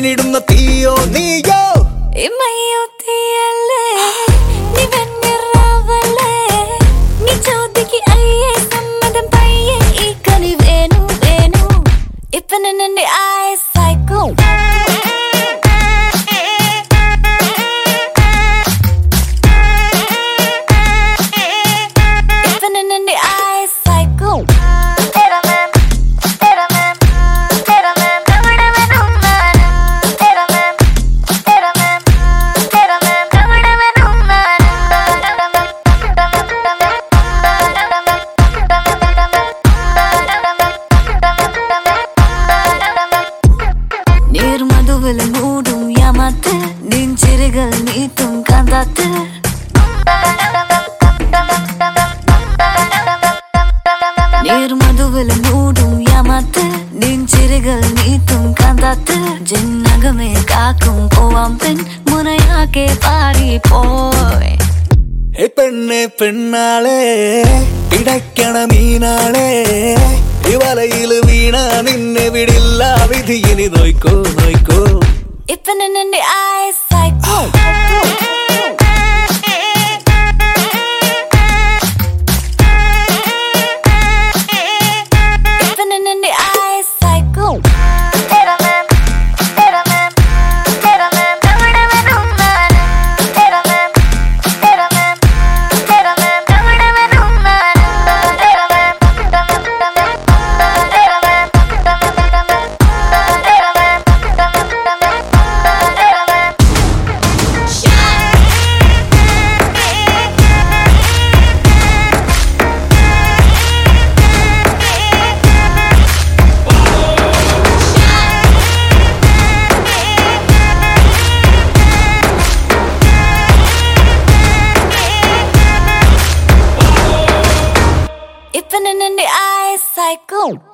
വീണിടുന്ന തീയോ നീയോ ഇമ്മയോ തീയല്ലേ നീ വെണ്ണിറാവല്ലേ നീ ചോദിക്ക് അയ്യേ സമ്മതം പയ്യെ ഈ കനി വേണു വേണു ഇപ്പൊ നിന്നെ ആയ സൈക്കോ ഇപ്പൊ നിന്നെ ആയ സൈക്കോ നീർമധുവിൽ മൂടും യമത്ത് നെഞ്ചിരുകൾ നീട്ടും കാന്തത്ത് നീർമധുവിൽ മൂടും യമത്ത് നെഞ്ചിരുകൾ നീട്ടും കാന്തത്ത് ജന്നകമേ കാക്കും പോവാം പെൺ മുനയാക്കെ പാടി പോയി ഹേ പെണ്ണെ പെണ്ണാളെ ഇടയ്ക്കണ മീനാളെ ഈ വലയിൽ വീണ നിന്നെ വിടില്ല വിധി ഇനി നോയ്ക്കോ നോയ്ക്കോ ഇപ്പൊ നിന്നെ ആയ സൈക്കോ ഇപ്പൊ നിന്നെ ആയ സൈക്കോ ഇപ്പൊ നിന്നെ ആയ സൈക്കോ